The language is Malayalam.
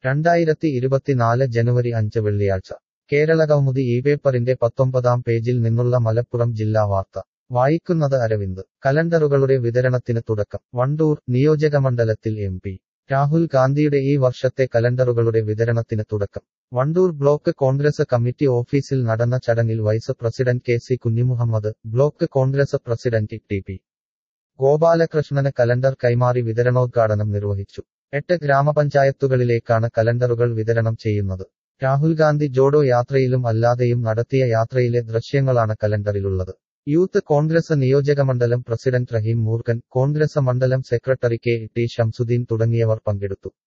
രണ്ടായിരത്തി ഇരുപത്തിനാല് ജനുവരി അഞ്ച് വെള്ളിയാഴ്ച കേരളകൗമുദി ഈ പേപ്പറിന്റെ പത്തൊമ്പതാം പേജിൽ നിന്നുള്ള മലപ്പുറം ജില്ലാ വാർത്ത വായിക്കുന്നത് അരവിന്ദ് കലണ്ടറുകളുടെ വിതരണത്തിന് തുടക്കം വണ്ടൂർ നിയോജകമണ്ഡലത്തിൽ എം പി രാഹുൽ ഗാന്ധിയുടെ ഈ വർഷത്തെ കലണ്ടറുകളുടെ വിതരണത്തിന് തുടക്കം വണ്ടൂർ ബ്ലോക്ക് കോൺഗ്രസ് കമ്മിറ്റി ഓഫീസിൽ നടന്ന ചടങ്ങിൽ vice president K C Kunhimuhammed block Congress president T P ഗോപാലകൃഷ്ണന് കലണ്ടർ കൈമാറി വിതരണോദ്ഘാടനം നിർവഹിച്ചു എട്ട് ഗ്രാമപഞ്ചായത്തുകളിലേക്കാണ് കലണ്ടറുകൾ വിതരണം ചെയ്യുന്നത് രാഹുൽ ഗാന്ധി ജോഡോ യാത്രയിലും അല്ലാതെയും നടത്തിയ യാത്രയിലെ ദൃശ്യങ്ങളാണ് കലണ്ടറിലുള്ളത് യൂത്ത് കോൺഗ്രസ് നിയോജകമണ്ഡലം പ്രസിഡന്റ് റഹീം മൂർഖൻ കോൺഗ്രസ് മണ്ഡലം സെക്രട്ടറി കെ ടി ഷംസുദ്ദീൻ തുടങ്ങിയവർ പങ്കെടുത്തു